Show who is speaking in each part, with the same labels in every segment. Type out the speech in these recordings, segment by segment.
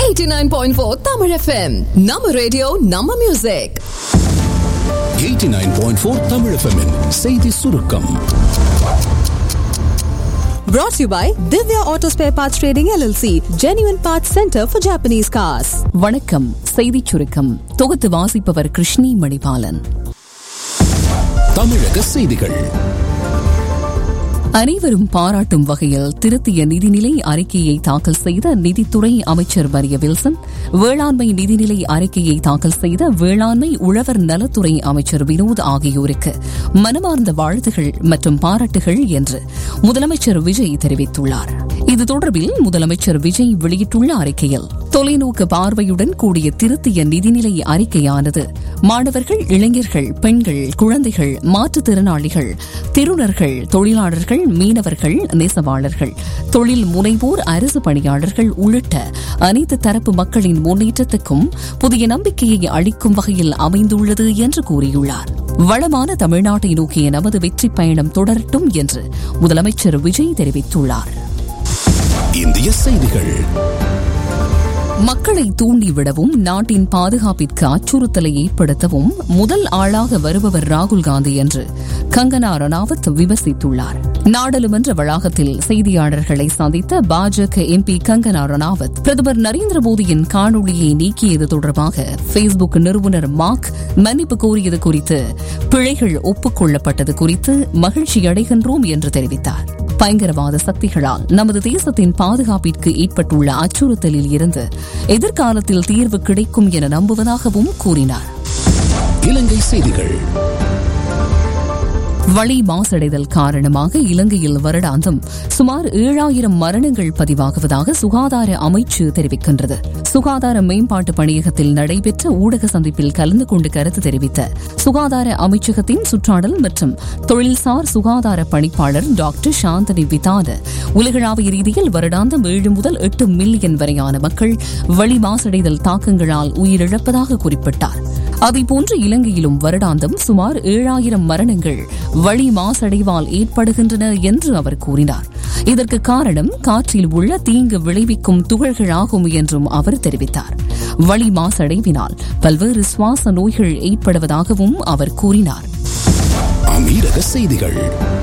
Speaker 1: 89.4 Tamil FM நம்ம radio நம்ம music
Speaker 2: 89.4 Tamil FM -இன் செய்தி சுருக்கம்
Speaker 1: brought to you by Divya Auto Spare Parts Trading LLC Genuine Parts Center for Japanese Cars
Speaker 3: வணக்கம் செய்திச் சுருக்கம் தொகுத்து வாசிப்பவர் கிருஷ்ணி மணிபாலன்
Speaker 2: தமிழக செய்திகள்
Speaker 3: அனைவரும் பாராட்டும் வகையில் திருத்திய நிதிநிலை அறிக்கையை தாக்கல் செய்த நிதித்துறை அமைச்சர் மரிய வில்சன் வேளாண்மை நிதிநிலை அறிக்கையை தாக்கல் செய்த வேளாண்மை உழவர் நலத்துறை அமைச்சர் வினோத் ஆகியோருக்கு மனமார்ந்த வாழ்த்துகள் மற்றும் பாராட்டுகள் என்று முதலமைச்சர் விஜய் தெரிவித்துள்ளார் இது தொடர்பில் முதலமைச்சர் விஜய் வெளியிட்டுள்ள அறிக்கையில் தொலைநோக்கு பார்வையுடன் கூடிய திருத்திய நிதிநிலை அறிக்கையானது மாணவர்கள் இளைஞர்கள் பெண்கள் குழந்தைகள் மாற்றுத்திறனாளிகள் திருநர்கள் தொழிலாளர்கள் மீனவர்கள் நெசவாளர்கள் தொழில் முனைவோர் அரசு பணியாளர்கள் உள்ளிட்ட அனைத்து தரப்பு மக்களின் முன்னேற்றத்துக்கும் புதிய நம்பிக்கையை அளிக்கும் வகையில் அமைந்துள்ளது என்று கூறியுள்ளார் வளமான தமிழ்நாட்டை நோக்கிய நமது வெற்றி பயணம் தொடரட்டும் என்று முதலமைச்சர் விஜய் தெரிவித்துள்ளார்
Speaker 2: இந்திய செய்திகள்
Speaker 3: மக்களை தூண்டிவிடவும் நாட்டின் பாதுகாப்பிற்கு அச்சுறுத்தலை ஏற்படுத்தவும் முதல் ஆளாக வருபவர் ராகுல் காந்தி என்று கங்கனா ரணாவத் விமர்சித்துள்ளார் நாடாளுமன்ற வளாகத்தில் செய்தியாளர்களை சந்தித்த பாஜக எம்பி கங்கனா ரணாவத் பிரதமர் நரேந்திர மோடியின் காணொளியை நீக்கியது தொடர்பாக பேஸ்புக் நிறுவனர் மார்க் மன்னிப்பு கோரியது குறித்து பிழைகள் ஒப்புக்கொள்ளப்பட்டது குறித்து மகிழ்ச்சி அடைகின்றோம் என்று தெரிவித்தார் பயங்கரவாத சக்திகளால் நமது தேசத்தின் பாதுகாப்பிற்கு ஏற்பட்டுள்ள அச்சுறுத்தலில் இருந்து எதிர்காலத்தில் தீர்வு கிடைக்கும் என நம்புவதாகவும் கூறினார்
Speaker 2: இலங்கை செய்திகள்
Speaker 3: வளி மாசடைதல் காரணமாக இலங்கையில் வருடாந்தம் சுமார் ஏழாயிரம் மரணங்கள் பதிவாகுவதாக சுகாதார அமைச்சு தெரிவிக்கின்றது சுகாதார மேம்பாட்டு பணியகத்தில் நடைபெற்ற ஊடக சந்திப்பில் கலந்து கொண்டு கருத்து தெரிவித்த சுகாதார அமைச்சகத்தின் சுற்றாடல் மற்றும் தொழில்சார் சுகாதார பணிப்பாளர் டாக்டர் சாந்தனி விதான உலகளாவிய ரீதியில் வருடாந்தம் ஏழு முதல் எட்டு மில்லியன் வரையான மக்கள் வளி மாசடைதல் தாக்கங்களால் உயிரிழப்பதாக குறிப்பிட்டார் அதேபோன்று இலங்கையிலும் வருடாந்தம் சுமார் ஏழாயிரம் மரணங்கள் வழி மாசடைவால் ஏற்படுகின்றன என்று அவர் கூறினார் இதற்கு காரணம் காற்றில் உள்ள தீங்கு விளைவிக்கும் துகள்களாகும் என்றும் அவர் தெரிவித்தார் வழி மாசடைவினால் பல்வேறு சுவாச நோய்கள் ஏற்படுவதாகவும் அவர் கூறினார்
Speaker 2: அமீரக செய்திகள்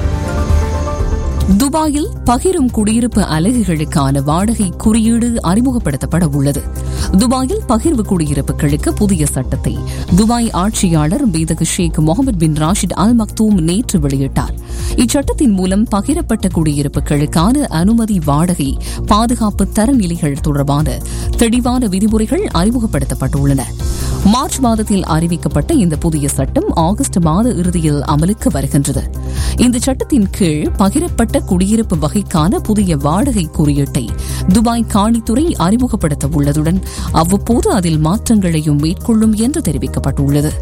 Speaker 3: துபாயில் பகிரும் குடியிருப்பு அலகுகளுக்கான வாடகை குறியீடு அறிமுகப்படுத்தப்பட உள்ளது துபாயில் பகிர்வு குடியிருப்புகளுக்கு புதிய சட்டத்தை துபாய் ஆட்சியாளர் மீதகு ஷேக் முகமது பின் ராஷித் அல் மக்தூம் நேற்று வெளியிட்டார் இச்சட்டத்தின் மூலம் பகிரப்பட்ட குடியிருப்புகளுக்கான அனுமதி வாடகை பாதுகாப்பு தரநிலைகள் தொடர்பான தெளிவான விதிமுறைகள் அறிமுகப்படுத்தப்பட்டுள்ளன மார்ச் மாதத்தில் அறிவிக்கப்பட்ட இந்த புதிய சட்டம் ஆகஸ்ட் மாத இறுதியில் அமலுக்கு வருகின்றது இந்த சட்டத்தின் கீழ் பகிரப்பட்ட குடியிருப்பு வகைக்கான புதிய வாடகை குறியீட்டை துபாய் காணித்துறை அறிமுகப்படுத்த உள்ளதுடன் அவ்வப்போது அதில் மாற்றங்களையும் மேற்கொள்ளும் என்று தெரிவிக்கப்பட்டுள்ளது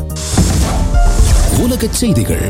Speaker 2: உலகச் செய்திகள்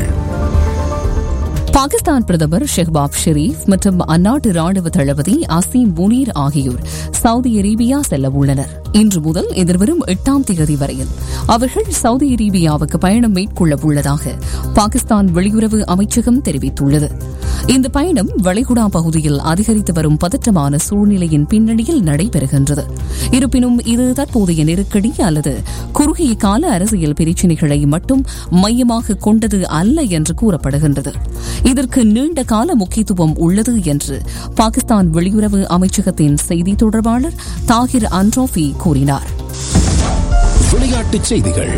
Speaker 3: பாகிஸ்தான் பிரதமர் ஷெஹ்பாப் ஷெரீப் மற்றும் அந்நாட்டு ராணுவ தளபதி அசீம் முனீர் ஆகியோர் சவுதி அரேபியா செல்ல உள்ளனர் இன்று முதல் எதிர்வரும் எட்டாம் தேதி வரையில் அவர்கள் சவுதி அரேபியாவுக்கு பயணம் மேற்கொள்ள உள்ளதாக பாகிஸ்தான் வெளியுறவு அமைச்சகம் தெரிவித்துள்ளது இந்த பயணம் வளைகுடா பகுதியில் அதிகரித்து வரும் பதற்றமான சூழ்நிலையின் பின்னணியில் நடைபெறுகின்றது இருப்பினும் இது தற்போதைய நெருக்கடி அல்லது குறுகிய கால அரசியல் பிரச்சினைகளை மட்டும் மையமாக கொண்டது அல்ல என்று கூறப்படுகின்றது இதற்கு நீண்ட கால முக்கியத்துவம் உள்ளது என்று பாகிஸ்தான் வெளியுறவு அமைச்சகத்தின் செய்தி தொடர்பாளர் தாகிர் அன்ட்ரோஃபி கூறினார்
Speaker 2: விளையாட்டுச் செய்திகள்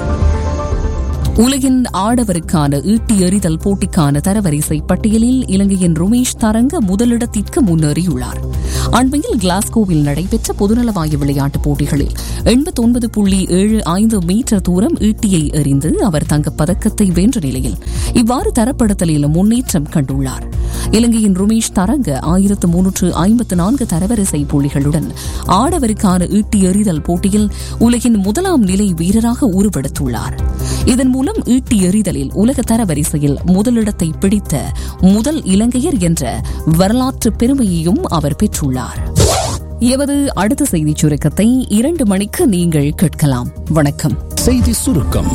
Speaker 3: உலகின் ஆடவருக்கான ஈட்டி எறிதல் போட்டிக்கான தரவரிசை பட்டியலில் இலங்கையின் ருமேஷ் தரங்க முதலிடத்திற்கு முன்னேறியுள்ளார் அண்மையில் கிளாஸ்கோவில் நடைபெற்ற பொதுநலவாய விளையாட்டுப் போட்டிகளில் எண்பத்தொன்பது புள்ளி ஏழு ஐந்து மீட்டர் தூரம் ஈட்டியை எறிந்து அவர் தங்கப் பதக்கத்தை வென்ற நிலையில் இவ்வாறு தரப்படுத்தலில் முன்னேற்றம் கண்டுள்ளார் இலங்கையின் ருமேஷ் தரங்க ஆயிரத்து முன்னூற்று ஐம்பத்து நான்கு தரவரிசை புள்ளிகளுடன் ஆடவருக்கான ஈட்டி எறிதல் போட்டியில் உலகின் முதலாம் நிலை வீரராக உருவெடுத்துள்ளார் இதன் மூலம் ஈட்டி எறிதலில் உலக தரவரிசையில் முதலிடத்தை பிடித்த முதல் இலங்கையர் என்ற வரலாற்று பெருமையையும் அவர் பெற்றுள்ளார் எமது அடுத்த செய்திச் சுருக்கத்தை இரண்டு மணிக்கு நீங்கள் கேட்கலாம் வணக்கம்
Speaker 2: செய்தி சுருக்கம்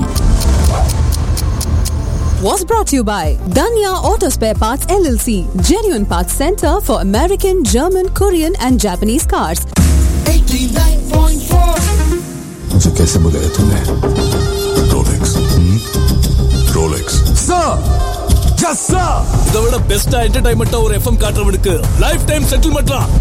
Speaker 1: was brought to you by Danya Auto Spare Parts LLC, genuine parts center for American, German, Korean, and Japanese cars.
Speaker 4: मुझे कैसे बुलाया तूने रोलेक्स रोलेक्स
Speaker 5: இதை விட பெஸ்டா என்டர்டைன்மெண்டா ஒரு எஃப்எம் காட்டுறவனுக்கு லைஃப் டைம் செட்டில்மெண்ட்லாம்